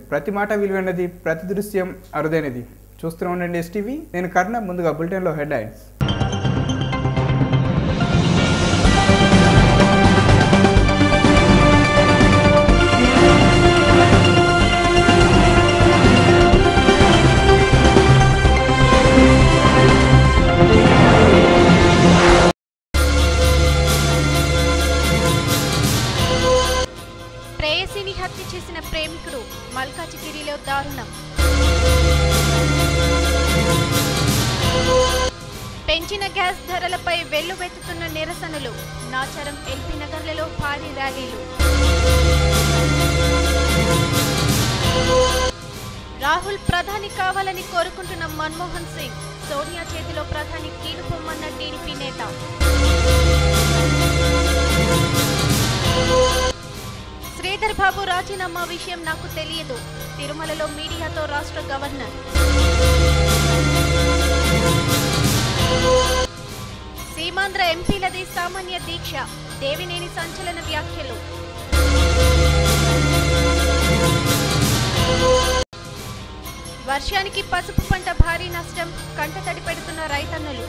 ప్రతి మాట విలువైనది ప్రతి దృశ్యం అరుదైనది చూస్తూనే ఉండండి ఎస్టీవీ నేను కర్ణ ముందుగా బులెటిన్లో హెడ్లైన్స్ ప్రేయసిని హత్య చేసిన ప్రేమికుడు మల్కాజిగిరిలో దారుణం పెంచిన గ్యాస్ ధరలపై వెల్లువెత్తుతున్న నిరసనలు నాచారం ఎల్పీ నగర్లలో భారీ ర్యాలీలు రాహుల్ ప్రధాని కావాలని కోరుకుంటున్న మన్మోహన్ సింగ్ సోనియా చేతిలో ప్రధాని కీలుపొమ్మన్న టీడీపీ నేత శ్రీధర్ బాబు రాజీనామా విషయం నాకు తెలియదు తిరుమలలో మీడియాతో రాష్ట్ర గవర్నర్ సీమాంధ్ర ఎంపీలది సామాన్య దీక్ష దేవినేని సంచలన వ్యాఖ్యలు వర్షానికి పసుపు పంట భారీ నష్టం కంటతడి పెడుతున్న రైతన్నులు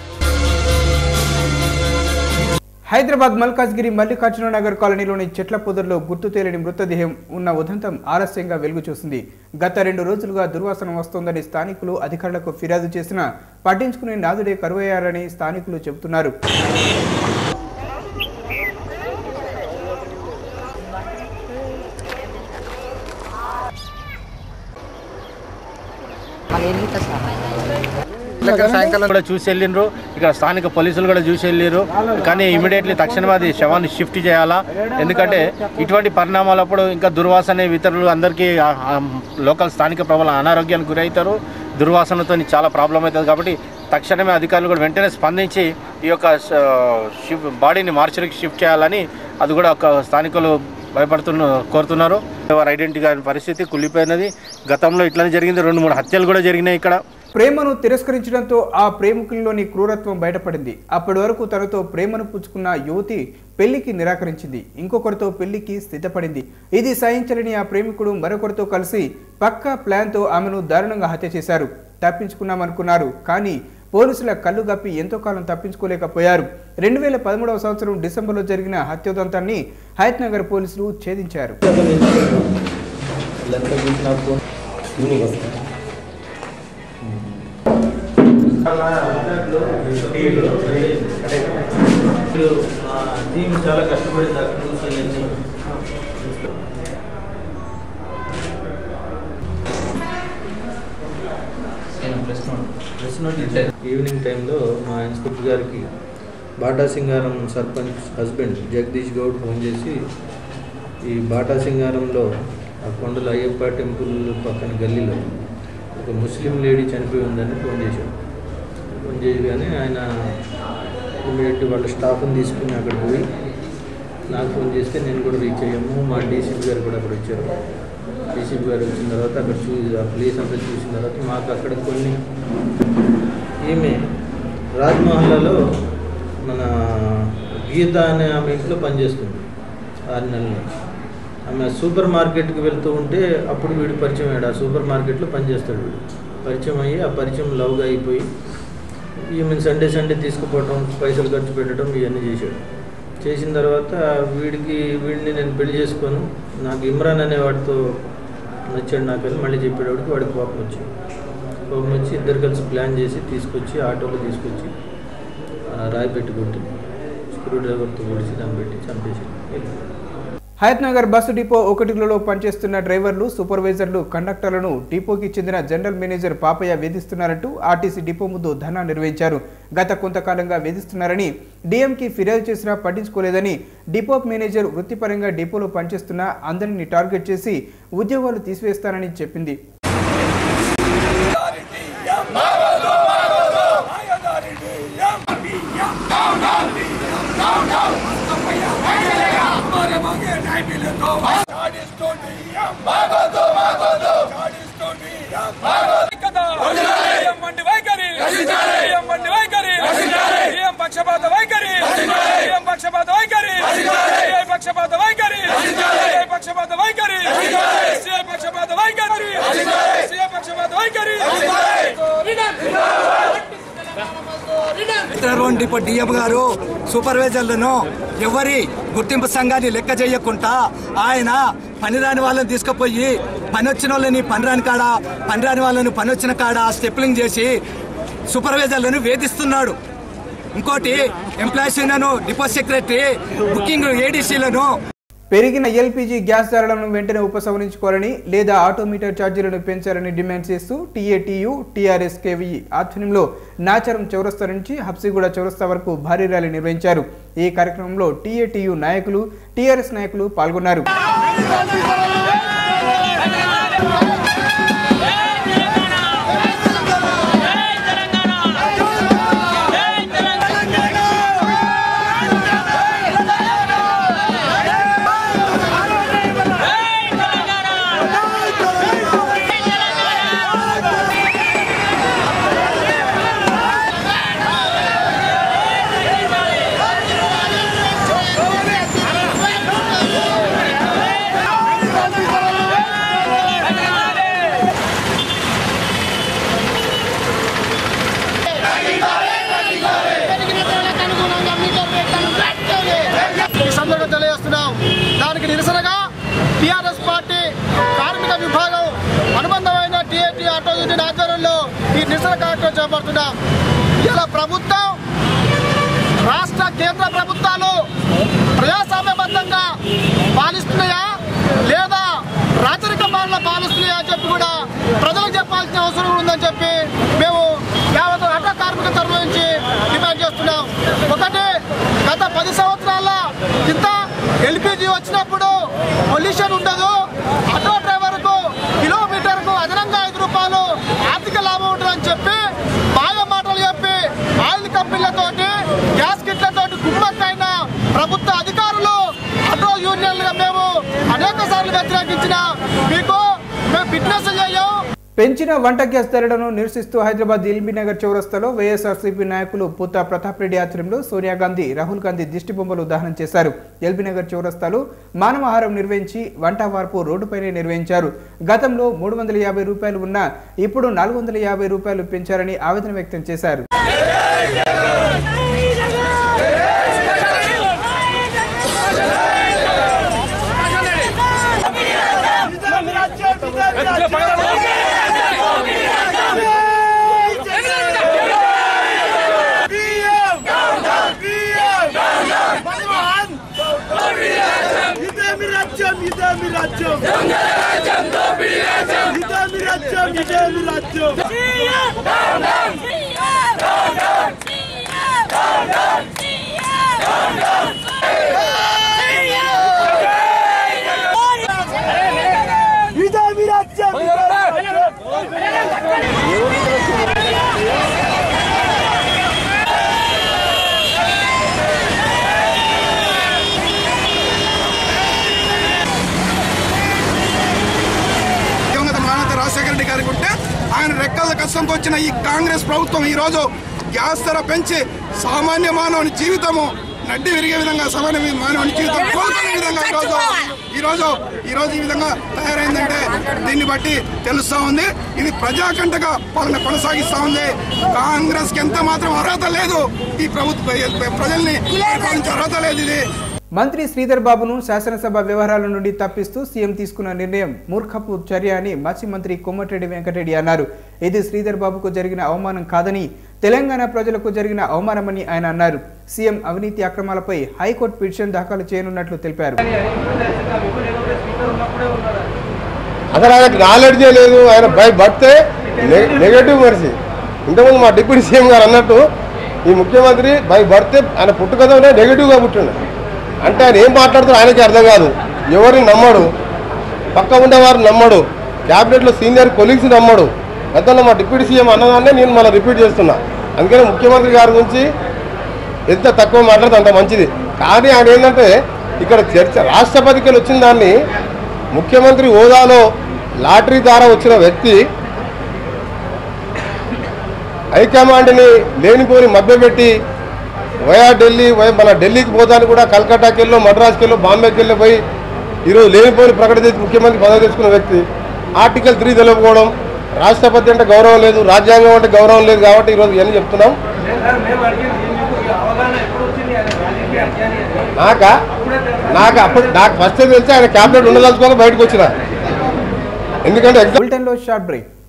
హైదరాబాద్ మల్కాజ్గిరి మల్లికార్జున నగర్ కాలనీలోని చెట్ల పొదల్లో గుర్తు తేలిని మృతదేహం ఉన్న ఉదంతం ఆలస్యంగా వెలుగు చూసింది గత రెండు రోజులుగా దుర్వాసన వస్తోందని స్థానికులు అధికారులకు ఫిర్యాదు చేసినా పట్టించుకునే నాదుడే కరువయ్యారని స్థానికులు చెబుతున్నారు ఇక్కడ సాయంకాలం కూడా చూసి వెళ్ళిండ్రు ఇక్కడ స్థానిక పోలీసులు కూడా చూసి వెళ్ళారు కానీ ఇమీడియట్లీ తక్షణమే అది శవాన్ని షిఫ్ట్ చేయాలా ఎందుకంటే ఇటువంటి పరిణామాలప్పుడు ఇంకా దుర్వాసన ఇతరులు అందరికీ ఆ, ఆ, లోకల్ స్థానిక ప్రజలు అనారోగ్యానికి గురవుతారు దుర్వాసనతో చాలా ప్రాబ్లం అవుతుంది కాబట్టి తక్షణమే అధికారులు కూడా వెంటనే స్పందించి ఈ యొక్క ఆ, షిఫ్ట్ బాడీని మార్చరికి షిఫ్ట్ చేయాలని అది కూడా ఒక స్థానికులు భయపడుతున్న కోరుతున్నారు వారి ఐడెంటిటీ కాని పరిస్థితి కుళ్ళిపోయినది గతంలో ఇట్లానే జరిగింది రెండు మూడు హత్యలు కూడా జరిగినాయి ఇక్కడ ప్రేమను తిరస్కరించడంతో ఆ ప్రేమికుల్లోని క్రూరత్వం బయటపడింది అప్పటి వరకు తనతో ప్రేమను పుచ్చుకున్న యువతి పెళ్లికి నిరాకరించింది ఇంకొకరితో పెళ్లికి స్థితపడింది ఇది సహించలేని ఆ ప్రేమికుడు మరొకరితో కలిసి పక్కా ప్లాన్తో ఆమెను దారుణంగా హత్య చేశారు తప్పించుకున్నామనుకున్నారు కానీ పోలీసుల కళ్ళు గప్పి ఎంతో కాలం తప్పించుకోలేకపోయారు రెండు వేల పదమూడవ సంవత్సరం డిసెంబర్లో జరిగిన హత్యోదంతాన్ని హయత్ నగర్ పోలీసులు ఛేదించారు టీం చాలా కష్టపడింది అక్కడ నుంచి వెళ్ళి ఈవినింగ్ టైంలో మా ఇన్స్పెక్టర్ గారికి బాటా సింగారం సర్పంచ్ హస్బెండ్ జగదీష్ గౌడ్ ఫోన్ చేసి ఈ బాటా సింగారంలో ఆ కొండల అయ్యప్ప టెంపుల్ పక్కన గల్లీలో ఒక ముస్లిం లేడీ చనిపోయి ఉందని ఫోన్ చేశాడు ఫోన్ చేయగానే ఆయన ఇమీడియట్ వాళ్ళ స్టాఫ్ని తీసుకుని అక్కడ పోయి నాకు ఫోన్ చేస్తే నేను కూడా రీచ్ అయ్యాము మా డీసీపీ గారు కూడా అక్కడ వచ్చారు డీసీపీ గారు వచ్చిన తర్వాత అక్కడ చూ ఆ ప్లేస్ అంతా చూసిన తర్వాత మాకు అక్కడ కొన్ని ఈమె రాజ్మహల్లలో మన గీత అనే ఆమె ఇంట్లో పనిచేస్తుంది ఆరు నెలల నుంచి ఆమె సూపర్ మార్కెట్కి వెళ్తూ ఉంటే అప్పుడు వీడు పరిచయం అయ్యాడు ఆ సూపర్ మార్కెట్లో పనిచేస్తాడు వీడు పరిచయం అయ్యి ఆ పరిచయం లవ్గా అయిపోయి ఈమెను సండే సండే తీసుకుపోవటం పైసలు ఖర్చు పెట్టడం ఇవన్నీ చేశాడు చేసిన తర్వాత వీడికి వీడిని నేను పెళ్లి చేసుకోను నాకు ఇమ్రాన్ అనే వాడితో నచ్చాడు నాకు అని మళ్ళీ చెప్పేటప్పటికి వాడికి కోపం వచ్చింది కోపం వచ్చి ఇద్దరు కలిసి ప్లాన్ చేసి తీసుకొచ్చి ఆటోలో తీసుకొచ్చి ఆ, రాయి పెట్టి కొట్టి స్క్రూ డ్రైవర్తో పొడిచి దాన్ని పెట్టి చంపేసి వెళ్ళిపోయాడు. హయత్ నగర్ బస్సు డిపో ఒకటిలో పనిచేస్తున్న డ్రైవర్లు సూపర్వైజర్లు కండక్టర్లను డిపోకి చెందిన జనరల్ మేనేజర్ పాపయ్య వేధిస్తున్నారంటూ ఆర్టీసీ డిపో ముందు ధర్నా నిర్వహించారు గత కొంతకాలంగా వేధిస్తున్నారని డిఎంకి ఫిర్యాదు చేసినా పట్టించుకోలేదని డిపో మేనేజర్ వృత్తిపరంగా డిపోలో పనిచేస్తున్న అందరినీ టార్గెట్ చేసి ఉద్యోగాలు తీసివేస్తానని చెప్పింది మండి వైఖరి ఏం మండి వైఖరి ఏం పక్షపాత వైఖరి ఏం పక్షపాత వైఖరి ఏ పక్షపాత వైఖరి ఏ పక్షపాత వైఖరి ఏ పక్షపాత వైఖరి వైఖరి రోడ్ డిపో డిఎం గారు సూపర్వైజర్లను ఎవరి గుర్తింపు సంఘాన్ని లెక్క చేయకుండా ఆయన పనిరాని వాళ్ళని తీసుకుపోయి పని వచ్చిన వాళ్ళని పనిరాని కాడ పనిరాని వాళ్ళని పని వచ్చిన కాడ స్టెప్లింగ్ చేసి సూపర్వైజర్లను వేధిస్తున్నాడు ఇంకోటి employees union depot secretary booking ఏడీసీలను పెరిగిన ఎల్పీజీ గ్యాస్ ధరలను వెంటనే ఉపసంహరించుకోవాలని లేదా ఆటోమీటర్ ఛార్జీలను పెంచాలని డిమాండ్ చేస్తూ టీఏటీయు టీఆర్ఎస్ కేవీ ఆధ్వర్యంలో నాచారం చౌరస్తా నుంచి హబ్సిగూడ చౌరస్తా వరకు భారీ ర్యాలీ నిర్వహించారు ఈ కార్యక్రమంలో టీఏటీయు నాయకులు టీఆర్ఎస్ నాయకులు పాల్గొన్నారు ఈ సందర్భంగా తెలియజేస్తున్నాం దానికి నిరసనగా టీఆర్ఎస్ పార్టీ కార్మిక విభాగం అనుబంధమైన టీఏటీ ఆటో యూనియన్ ఆధ్వర్యంలో ఈ నిరసన కార్యక్రమం చేపడుతున్నాం ఇలా ప్రభుత్వం రాష్ట్ర కేంద్ర ప్రభుత్వాలు ప్రజాస్వామ్యబద్ధంగా పాలిస్తున్నాయా లేదా రాచరిక పాలన పాలిస్తున్నాయా అని చెప్పి కూడా ప్రజలకు చెప్పాల్సిన అవసరం ఉందని చెప్పి మేము యావత్ ఆటో కార్మిక తరఫు నుంచి డిమాండ్ చేస్తున్నాం ఒకటి గత పది సంవత్సరాల కింద ఎల్పిజి వచ్చినప్పుడు పొల్యూషన్ ఉండదు ఆటో డ్రైవర్కు కిలోమీటర్కు అదనంగా ఐదు రూపాయలు ఆర్థిక లాభం ఉంటుందని చెప్పి బాగా మాటలు చెప్పి ఆయిల్ కంపెనీలతోటి గ్యాస్ కిట్లతోటి కుమ్మక్కైన ప్రభుత్వ అధికారులు ఆటో యూనియన్లుగా మేము అనేక సార్లు వ్యతిరేకించిన మీకు మేము ఫిట్నెస్ చేయం పెంచిన వంట గ్యాస్ ధరలను నిరసిస్తూ హైదరాబాద్ ఎల్బీ నగర్ చౌరస్తాలో వైఎస్ఆర్సీపీ నాయకులు పుత్త ప్రతాప్ రెడ్డి ఆధ్వర్యంలో సోనియా గాంధీ రాహుల్ గాంధీ దిష్టి బొమ్మలు దహనం చేశారు ఎల్బీ నగర్ చౌరస్తాలో మానవాహారం నిర్వహించి వంట వార్పు రోడ్డుపైనే నిర్వహించారు గతంలో మూడు వందల యాభై రూపాయలు ఉన్నా ఇప్పుడు నాలుగు వందల యాభై రూపాయలు పెంచారని ఆవేదన వ్యక్తం చేశారు దివంగత మానత రాజశేఖర రెడ్డి గారికి ఉంటే ఆయన రెక్కల కష్టంతో వచ్చిన ఈ కాంగ్రెస్ ప్రభుత్వం ఈ రోజు గ్యాస్ ధర పెంచి సామాన్య మానవుని జీవితము నడ్డి విరిగే విధంగా సామాన్య మానవుని జీవితం కోల్పోయే విధంగా ఈ రోజు ఈ రోజు ఈ రోజు ఈ విధంగా తయారైందంటే దీన్ని బట్టి తెలుస్తా ఉంది ఇది ప్రజాకంటక పాలన కొనసాగిస్తా ఉంది కాంగ్రెస్ కి ఎంత మాత్రం అర్హత లేదు ఈ ప్రభుత్వ ప్రజల్ని పరిపాలించే అర్హత లేదు ఇది మంత్రి శ్రీధర్ బాబును శాసనసభ వ్యవహారాల నుండి తప్పిస్తూ సీఎం తీసుకున్న నిర్ణయం మూర్ఖపు చర్య అని మాజీ మంత్రి కోమటిరెడ్డి వెంకటరెడ్డి అన్నారు ఇది శ్రీధర్ బాబుకు జరిగిన అవమానం కాదని తెలంగాణ ప్రజలకు జరిగిన అవమానమని ఆయన అన్నారు సీఎం అవినీతి అక్రమాలపై హైకోర్టు పిటిషన్ దాఖలు చేయనున్నట్లు తెలిపారు అసలు ఆయనకు నాలెడ్జే లేదు ఆయన బై బర్తే నెగటివ్ మనిషి ఇంతకుముందు మా డిప్యూటీ సీఎం గారు అన్నట్టు ఈ ముఖ్యమంత్రి బై బర్తే ఆయన పుట్టుకతోనే నెగటివ్గా పుట్టిండు అంటే ఆయన ఏం మాట్లాడుతారో ఆయనకి అర్థం కాదు ఎవరిని నమ్మడు పక్క ఉండేవారిని నమ్మడు క్యాబినెట్లో సీనియర్ కొలీగ్స్ నమ్మడు గతంలో మా డిప్యూటీ సీఎం అన్నదాన్నే నేను మళ్ళీ రిపీట్ చేస్తున్నా అందుకని ముఖ్యమంత్రి గారి గురించి ఎంత తక్కువ మాట్లాడితే అంత మంచిది కానీ ఆయన ఏంటంటే ఇక్కడ చర్చ రాష్ట్రపతికి వచ్చిన దాన్ని ముఖ్యమంత్రి హోదాలో లాటరీ ద్వారా వచ్చిన వ్యక్తి హైకమాండ్ని లేనిపోని మభ్యపెట్టి వయా ఢిల్లీ వయ- మన ఢిల్లీకి పోతాను కూడా కలకట్టాకి వెళ్ళో మద్రాస్కి వెళ్ళో బాంబేకి వెళ్ళి పోయి ఈరోజు లేనిపోని ప్రకటన చేసి ముఖ్యమంత్రి పదవి తెచ్చుకున్న వ్యక్తి ఆర్టికల్ త్రీ తెలియకపోవడం రాష్ట్రపతి అంటే గౌరవం లేదు రాజ్యాంగం అంటే గౌరవం లేదు కాబట్టి ఈరోజు ఇవన్నీ చెప్తున్నాం నాక నాకు అప్పుడు నాకు ఫస్ట్ తెలిసి ఆయన క్యాబినెట్ ఉండదలుచుకోక బయటకు వచ్చిన ఎందుకంటే ఎగ్జామ్ బులెటిన్లో షార్ట్ బ్రేక్